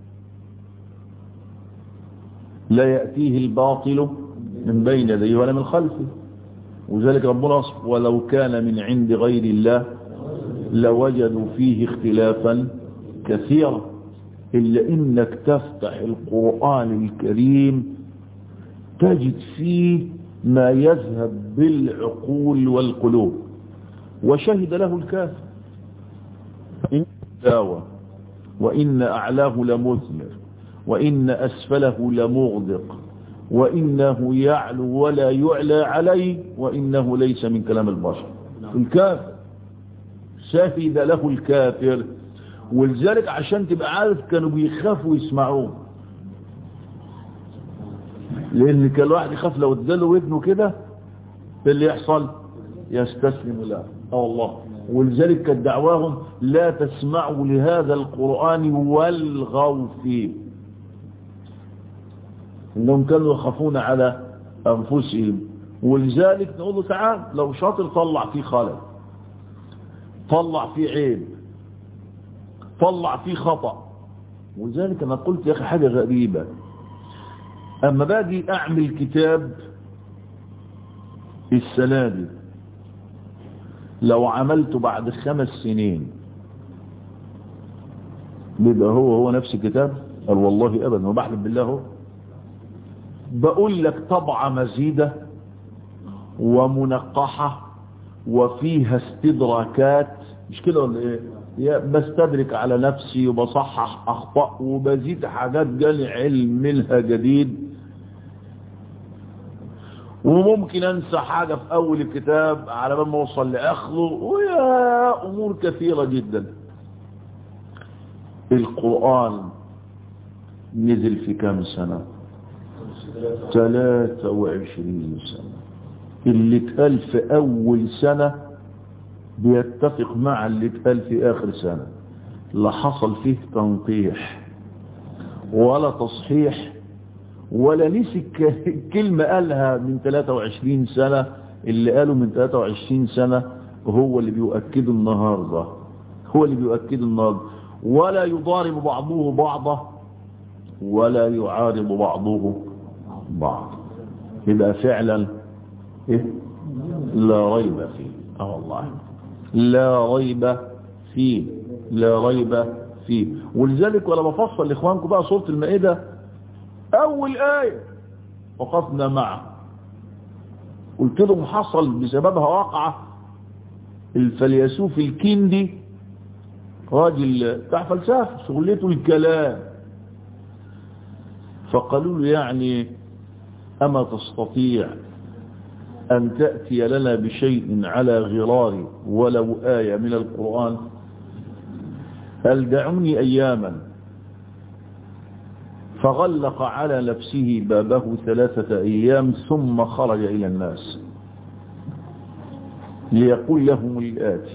[SPEAKER 1] لا يأتيه الباطل من بين يديه ولا من خلفه وذلك ربنا وصف ولو كان من عند غير الله لوجدوا فيه اختلافا كثيرا إلا إنك تفتح القرآن الكريم تجد فيه ما يذهب بالعقول والقلوب وشهد له الكافر إن داوى وإن أعلاه لمثمر وإن أسفله لمغدق وإنه يعلو ولا يعلى عليه وإنه ليس من كلام البشر الكافر شهد له الكافر ولذلك عشان تبقى عارف كانوا بيخافوا يسمعوه لان كان الواحد يخاف لو اداله ودنه كده اللي يحصل يستسلم له اه الله ولذلك كانت دعواهم لا تسمعوا لهذا القرآن والغوا فيه انهم كانوا يخافون على انفسهم ولذلك نقول له تعال لو شاطر طلع فيه خلل طلع فيه عيب طلع فيه خطأ ولذلك انا قلت يا اخي حاجة غريبة اما باجي اعمل كتاب السنة دي لو عملته بعد خمس سنين بيبقى هو هو نفس الكتاب قال والله ابدا وبحلف بالله هو بقول لك طبعة مزيدة ومنقحة وفيها استدراكات مش كده ولا ايه بستدرك على نفسي وبصحح اخطاء وبزيد حاجات جالي علم منها جديد وممكن انسى حاجة في اول الكتاب على ما اوصل لاخره ويا امور كثيرة جدا القرآن نزل في كام سنة 23 سنة اللي اتقال في اول سنة بيتفق مع اللي اتقال في اخر سنة لا حصل فيه تنقيح ولا تصحيح ولا نسي كلمة قالها من 23 سنة اللي قاله من 23 سنة هو اللي بيؤكده النهاردة هو اللي بيؤكده النهاردة ولا يضارب بعضه بعضا ولا يعارض بعضه بعض يبقى فعلا إيه؟ لا ريب فيه اه والله لا ريب فيه لا ريب فيه ولذلك ولا بفصل لاخوانكم بقى سوره المائده اول ايه وقفنا معه قلت لهم حصل بسببها واقعة الفيلسوف الكندي راجل بتاع فلسفه شغلته الكلام فقالوا له يعني أما تستطيع أن تأتي لنا بشيء على غرار ولو آية من القرآن هل دعوني أياما فغلق على نفسه بابه ثلاثة أيام ثم خرج إلى الناس ليقول لهم الآتي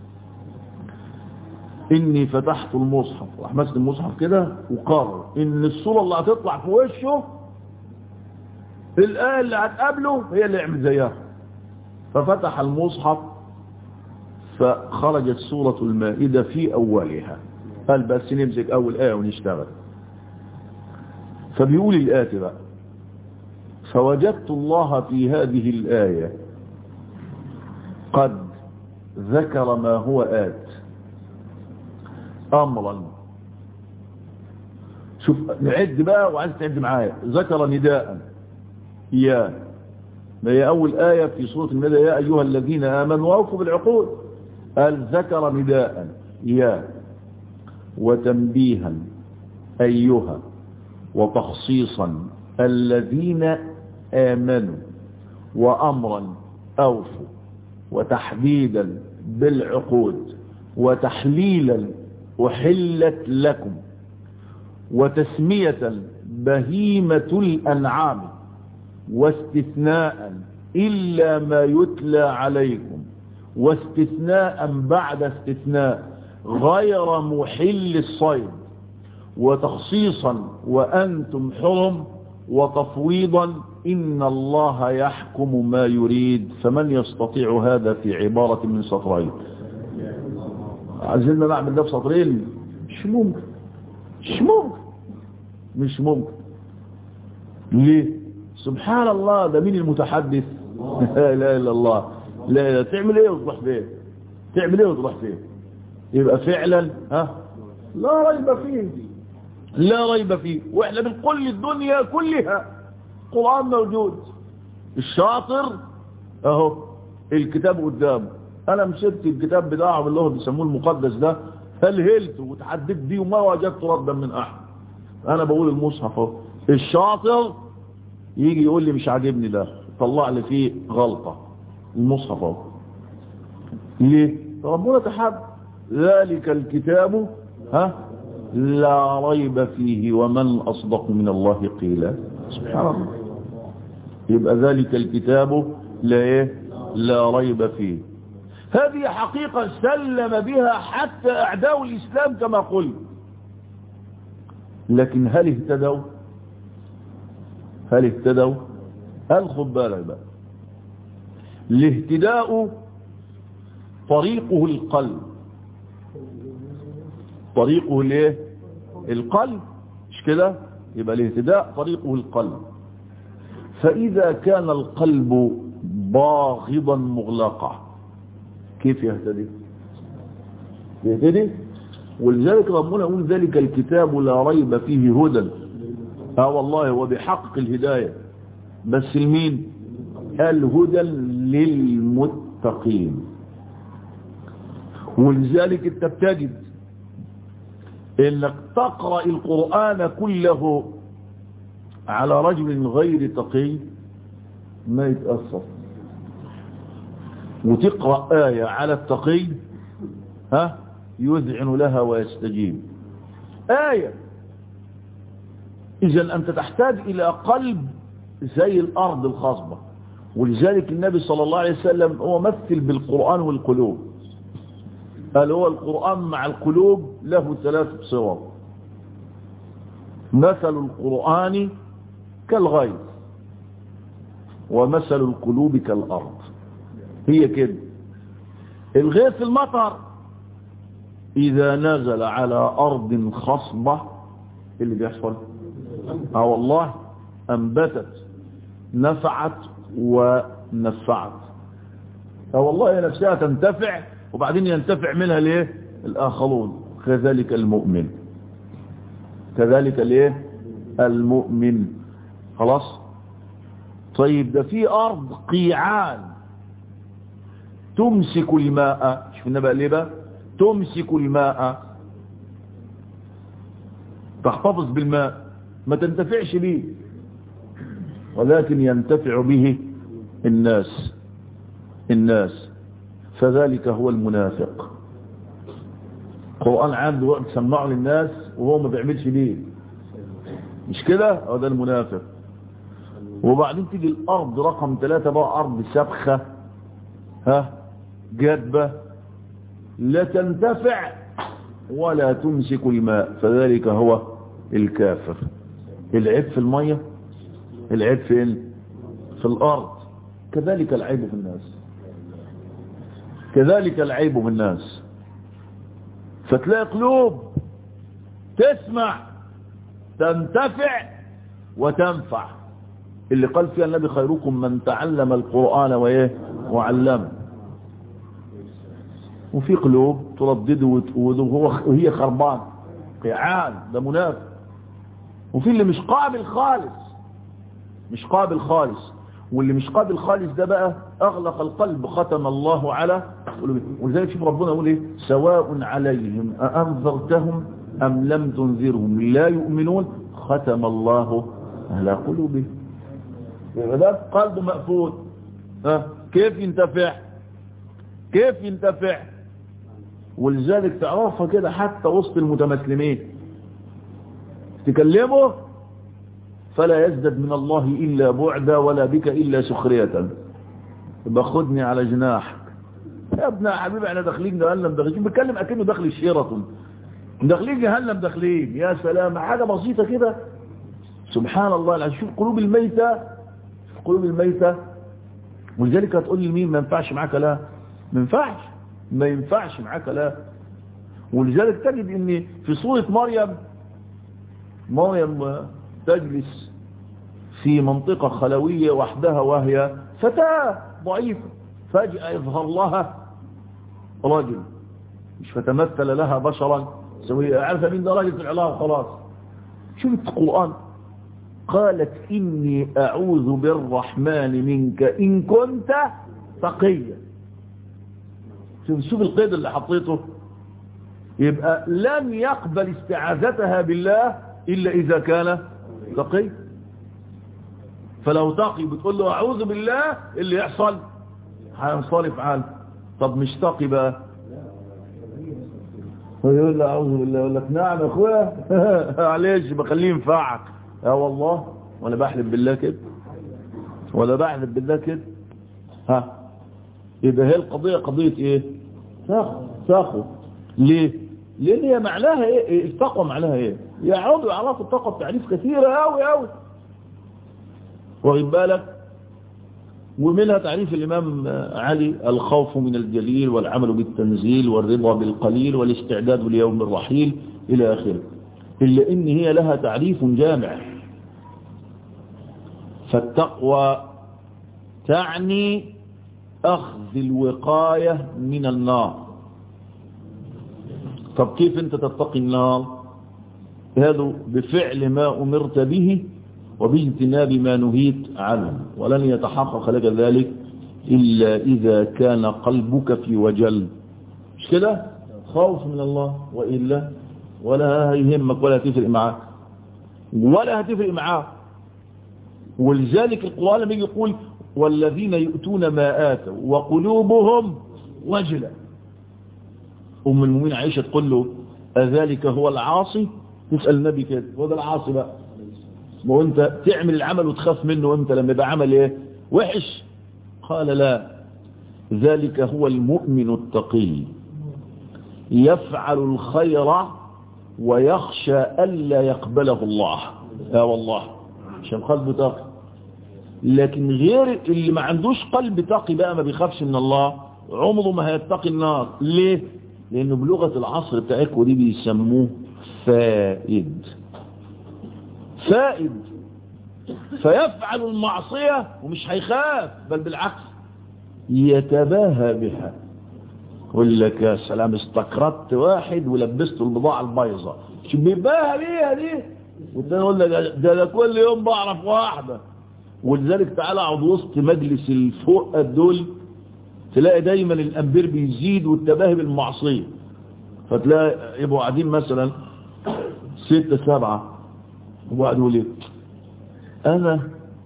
[SPEAKER 1] إني فتحت المصحف راح ماسك المصحف كده وقرر إن الصورة اللي هتطلع في وشه الآية اللي هتقابله هي اللي يعمل زيها ففتح المصحف فخرجت سورة المائدة في أولها قال بس نمسك أول آية ونشتغل فبيقول الآتي بقى فوجدت الله في هذه الآية قد ذكر ما هو آت أمرا شوف نعد بقى وعايز تعد معايا ذكر نداء يا ما هي أول آية في سورة المائدة يا أيها الذين آمنوا وأوفوا بالعقود قال ذكر نداء يا وتنبيها أيها وتخصيصا الذين آمنوا وأمرا أوفوا وتحديدا بالعقود وتحليلا أحلت لكم وتسمية بهيمة الأنعام واستثناء إلا ما يتلى عليكم واستثناء بعد استثناء غير محل الصيد وتخصيصا وأنتم حرم وتفويضا إن الله يحكم ما يريد فمن يستطيع هذا في عبارة من سطرين عايزين نعمل ده في سطرين مش ممكن مش ممكن مش ممكن ليه سبحان الله ده مين المتحدث لا اله الا الله لا لا تعمل ايه وتروح فين تعمل ايه وتروح فين يبقى فعلا ها لا ريب فيه لا ريب فيه واحنا بنقول للدنيا كلها قرآن موجود الشاطر اهو الكتاب قدامه انا مسكت الكتاب بتاعهم اللي هو بيسموه المقدس ده فلهلت وتحددت بيه وما وجدت ردا من احد انا بقول المصحف اهو الشاطر يجي يقول لي مش عاجبني ده طلع لي فيه غلطة المصحف اهو ليه ربنا تحب ذلك الكتاب ها لا ريب فيه ومن أصدق من الله قيلا سبحان الله يبقى ذلك الكتاب لا إيه لا ريب فيه هذه حقيقة سلم بها حتى أعداء الإسلام كما قلت لكن هل اهتدوا هل اهتدوا هل خد بالك بقى الاهتداء طريقه القلب طريقه الايه القلب مش كده يبقى الاهتداء طريقه القلب فإذا كان القلب باغضا مغلقا كيف يهتدي يهتدي ولذلك ربنا يقول ذلك الكتاب لا ريب فيه هدى اه والله هو بحق الهداية بس المين الهدى للمتقين ولذلك انت بتجد انك تقرأ القرآن كله على رجل غير تقي ما يتأثر وتقرأ آية على التقي ها يذعن لها ويستجيب آية إذا أنت تحتاج إلى قلب زي الأرض الخصبة ولذلك النبي صلى الله عليه وسلم هو مثل بالقرآن والقلوب قال هو القرآن مع القلوب له ثلاث صور مثل القرآن كالغيث ومثل القلوب كالأرض هي كده الغيث المطر إذا نزل على أرض خصبة اللي بيحصل اه والله أنبتت نفعت ونفعت اه والله نفسها تنتفع وبعدين ينتفع منها ليه الآخرون كذلك المؤمن كذلك ليه المؤمن خلاص طيب ده في أرض قيعان تمسك الماء شوفنا بقى ليه بقى تمسك الماء تحتفظ بالماء ما تنتفعش به ولكن ينتفع به الناس الناس فذلك هو المنافق القرآن عنده وقت سمعه للناس وهو ما بيعملش بيه مش كده هو ده المنافق وبعدين تيجي الأرض رقم ثلاثة بقى أرض سبخة ها جدبة لا تنتفع ولا تمسك الماء فذلك هو الكافر العيب في المية العيب فين في الأرض كذلك العيب في الناس كذلك العيب في الناس فتلاقي قلوب تسمع تنتفع وتنفع اللي قال فيها النبي خيركم من تعلم القرآن وإيه وعلمه وفي قلوب تردده وهي خربان قيعان ده منافق وفي اللي مش قابل خالص مش قابل خالص واللي مش قابل خالص ده بقى اغلق القلب ختم الله على ولذلك شوف ربنا يقول ايه سواء عليهم أأنذرتهم أم لم تنذرهم لا يؤمنون ختم الله على قلوبهم يبقى ده قلبه مقفول ها كيف ينتفع كيف ينتفع ولذلك تعرفها كده حتى وسط المتمسلمين تكلمه فلا يزدد من الله إلا بعدا ولا بك إلا سخرية يبقى خدني على جناحك يا ابن حبيبي احنا داخلين جهنم داخلين بتكلم اكنه داخل الشيراتون داخلين جهنم داخلين يا سلام حاجة بسيطة كده سبحان الله العظيم شوف قلوب الميتة قلوب الميتة ولذلك هتقول لي مين ما ينفعش معاك لا ما ينفعش ما ينفعش معاك لا ولذلك تجد ان في سورة مريم مريم تجلس في منطقة خلوية وحدها وهي فتاة ضعيفة فجأة يظهر لها رجل مش فتمثل لها بشرا سوية عارفة مين ده راجل في العلاقة خلاص شوف القرآن قالت إني أعوذ بالرحمن منك إن كنت تقيا شوف شوف القيد اللي حطيته يبقى لم يقبل استعاذتها بالله إلا إذا كان تقي فلو تقي بتقول له أعوذ بالله اللي يحصل هينصرف عنه طب مش تقي بقى ويقول له أعوذ بالله يقول لك نعم يا أخويا معلش بخليه ينفعك يا والله ولا بحلف بالله كده ولا بحلف بالله كده ها يبقى هي القضية قضية ايه ساخو ساخو ليه لان هي معناها ايه التقوى معناها ايه يعودوا يعرفوا التقوى بتعريف كثيرة قوي قوي واخد بالك ومنها تعريف الإمام علي الخوف من الجليل والعمل بالتنزيل والرضا بالقليل والاستعداد ليوم الرحيل إلى آخره إلا إن هي لها تعريف جامع فالتقوى تعني أخذ الوقاية من النار طب كيف أنت تتقي النار هذا بفعل ما أمرت به وباجتناب ما نهيت عنه ولن يتحقق لك ذلك إلا إذا كان قلبك في وجل مش كده خوف من الله وإلا ولا يهمك ولا تفرق معاه ولا هتفرق معاه ولذلك القرآن لما يجي يقول والذين يؤتون ما آتوا وقلوبهم وجلة أم المؤمنين عائشة تقول له أذلك هو العاصي تسأل النبي كده هو ده العاصي بقى ما انت تعمل العمل وتخاف منه امتى لما يبقى عمل ايه وحش قال لا ذلك هو المؤمن التقي يفعل الخير ويخشى ألا يقبله الله يا والله عشان قلبه تقي لكن غير اللي ما عندوش قلب تقي بقى ما بيخافش من الله عمره ما هيتقي النار ليه لانه بلغة العصر بتاعكم دي بيسموه فائد فائد فيفعل المعصية ومش هيخاف بل بالعكس يتباهى بها يقول لك يا سلام استقرضت واحد ولبسته البضاعة البيضاء شو بيباهى بيها دي والتاني يقول لك ده, ده كل يوم بعرف واحدة ولذلك تعالى اقعد وسط مجلس الفوق دول تلاقي دايما الأنبير بيزيد والتباهي بالمعصية فتلاقي يبقوا قاعدين مثلا ستة سبعة وقعد يقول ايه انا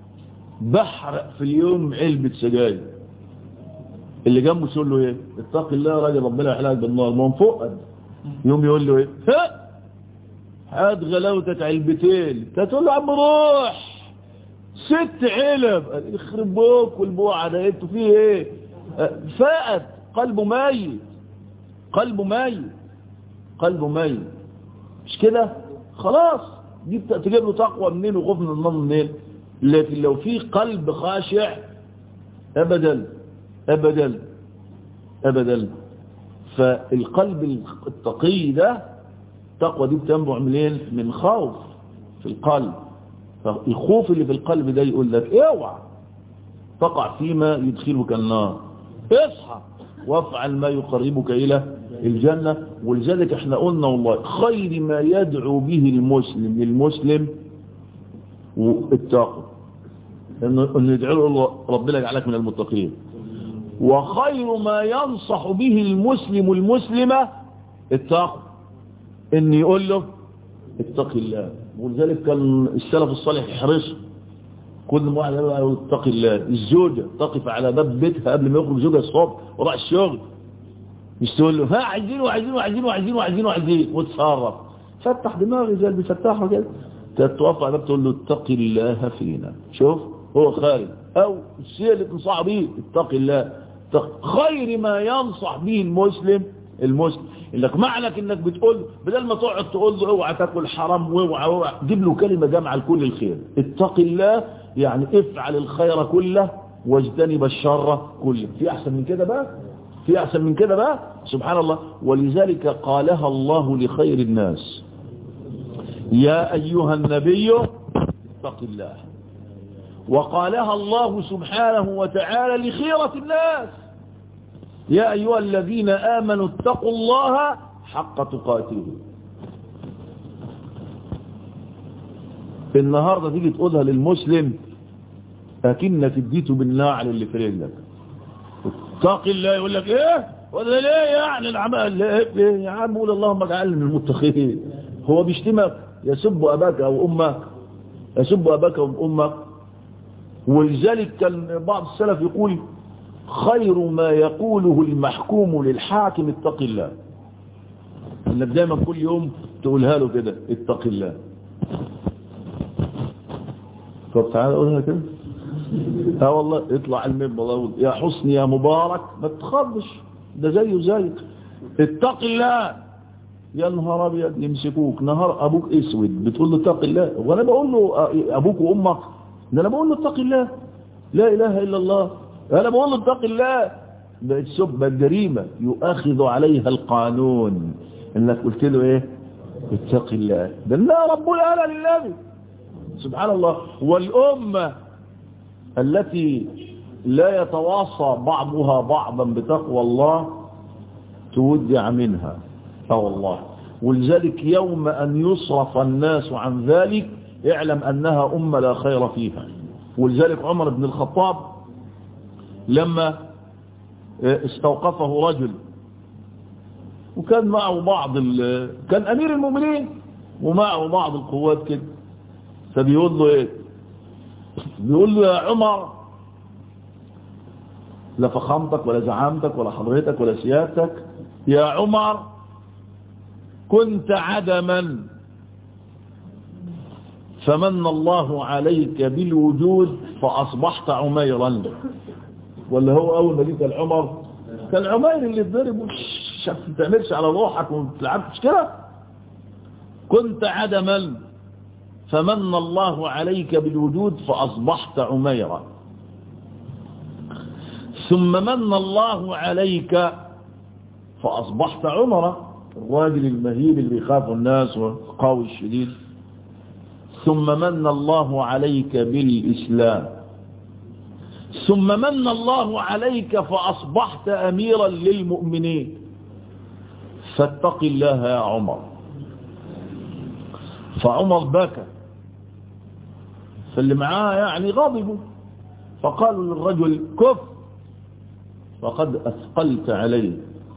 [SPEAKER 1] بحرق في اليوم علبة سجاير اللي جنبه يقول له ايه اتق الله يا راجل ربنا يحلقك بالنار ما فوق يوم يقول له ايه ها هات غلاوتك علبتين تقول له عم روح ست علب يخرب بوك والبوعة ده انتوا فيه ايه فقد قلبه ميت قلبه ميت قلبه ميت مش كده خلاص دي تجيب له تقوى منين وخوف من النار منين لكن لو في قلب خاشع ابدا ابدا ابدا فالقلب التقي ده التقوى دي بتنبع منين من خوف في القلب فالخوف اللي في القلب ده يقول لك اوعى تقع فيما يدخلك النار اصحى وافعل ما يقربك الى الجنة ولذلك احنا قلنا والله خير ما يدعو به المسلم للمسلم التقوى انه يدعو له ربنا يجعلك من المتقين وخير ما ينصح به المسلم المسلمة التقوى ان يقول له اتق الله ولذلك كان السلف الصالح يحرص كل ما واحد يقول اتق الله الزوجة تقف على باب بيتها قبل ما يخرج زوجها الصبح وراح الشغل مش تقول له ها عايزين وعايزين وعايزين وعايزين وعايزين وعايزين وتصرف فتح دماغي زي اللي بيفتحها كده تتوقع على تقول له اتق الله فينا شوف هو خارج او الشيء اللي تنصح به اتق الله خير ما ينصح به المسلم المسلم انك معنك انك بتقول بدل ما تقعد تقول له اوعى تاكل حرام واوعى اوعى جيب له كلمه جامعه لكل الخير اتق الله يعني افعل الخير كله واجتنب الشر كله في احسن من كده بقى في احسن من كده بقى سبحان الله ولذلك قالها الله لخير الناس يا ايها النبي اتق الله وقالها الله سبحانه وتعالى لخيرة الناس يا أيها الذين آمنوا اتقوا الله حق تقاته النهاردة تيجي تقولها للمسلم أكنك اديته بالناعل اللي في رجلك اتق الله يقول لك ايه ولا ليه يعني العمل ايه يا عم قول اللهم اجعلني من المتقين هو بيشتمك يسب أباك أو أمك يسب أباك أو أمك ولذلك كان بعض السلف يقول خير ما يقوله المحكوم للحاكم اتق الله انك دايما كل يوم تقولها له كده اتق الله طب تعالى قولها كده اه والله اطلع المنبر يا حسني يا مبارك ما تخضش ده زيه زيك اتق الله يا نهار ابيض يمسكوك نهار ابوك اسود بتقول له اتق الله وانا بقول له ابوك وامك ده انا بقول له اتق الله لا اله الا الله انا بقول له اتق الله بقت سبة جريمة يؤخذ عليها القانون انك قلت له ايه اتق الله ده لا رب العالى لله سبحان الله والامة التي لا يتواصى بعضها بعضا بتقوى الله تودع منها اه والله ولذلك يوم ان يصرف الناس عن ذلك اعلم انها امة لا خير فيها ولذلك عمر بن الخطاب لما استوقفه رجل وكان معه بعض كان امير المؤمنين ومعه بعض القوات كده فبيقول له ايه بيقول له يا عمر لا فخامتك ولا زعامتك ولا حضرتك ولا سيادتك يا عمر كنت عدما فمن الله عليك بالوجود فأصبحت عميرا ولا هو أول ما جيت العمر كان عمير اللي تضرب ما تعملش على روحك وما تلعبش كده كنت عدما فمن الله عليك بالوجود فأصبحت عميرا ثم من الله عليك فأصبحت عمرا الراجل المهيب اللي يخاف الناس والقوي الشديد ثم من الله عليك بالإسلام ثم من الله عليك فأصبحت أميرا للمؤمنين فاتق الله يا عمر فعمر بكى فاللي معاه يعني غضبوا فقالوا للرجل كف فقد أثقلت عليه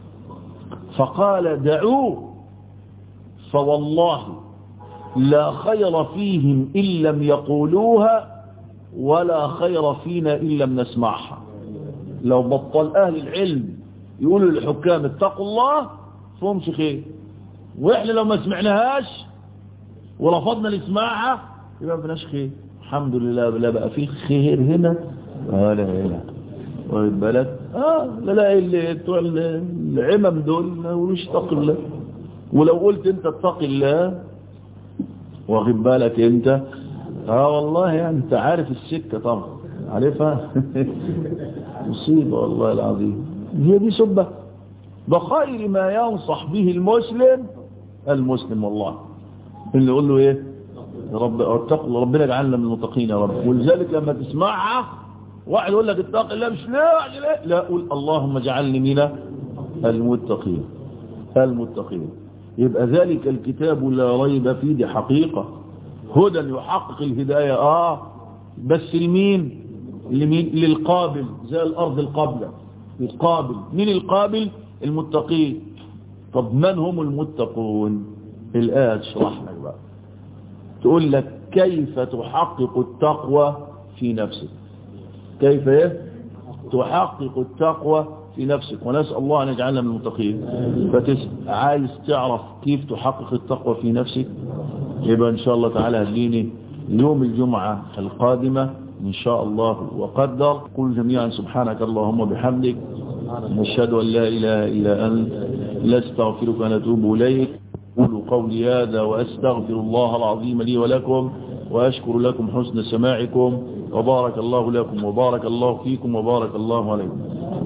[SPEAKER 1] فقال دعوه فوالله لا خير فيهم إن لم يقولوها ولا خير فينا إن لم نسمعها لو بطل أهل العلم يقولوا للحكام اتقوا الله فهمش خير وإحنا لو ما سمعناهاش ورفضنا نسمعها يبقى ما فيناش خير الحمد لله لا بقى في خير هنا ولا هنا واخد بالك اه لا لا اللي بتوع العمم دول ما يقولوش اتق الله ولو قلت انت اتق الله واخد بالك انت اه والله يعني انت عارف السكه طبعا عارفها مصيبه والله العظيم هي دي سبه بخير ما ينصح به المسلم المسلم والله اللي يقول له ايه يا رب اتقوا ربنا يجعلنا من المتقين يا رب ولذلك لما تسمعها واحد يقول لك اتق الله مش لا لا لا قول اللهم اجعلني من المتقين المتقين يبقى ذلك الكتاب لا ريب فيه دي حقيقة هدى يحقق الهداية اه بس لمين لمين للقابل زي الارض القابلة القابل مين القابل المتقين طب من هم المتقون الآية تشرح لك بقى تقول لك كيف تحقق التقوى في نفسك كيف ايه تحقق التقوى في نفسك ونسأل الله أن يجعلنا من المتقين فتسأل عايز تعرف كيف تحقق التقوى في نفسك يبقى إن شاء الله تعالى هديني يوم الجمعة القادمة إن شاء الله وقدر قل جميعا سبحانك اللهم بحمدك نشهد أن لا إله إلا أنت لا استغفرك ونتوب إليك قولوا قولي هذا وأستغفر الله العظيم لي ولكم وأشكر لكم حسن سماعكم وبارك الله لكم وبارك الله فيكم وبارك الله عليكم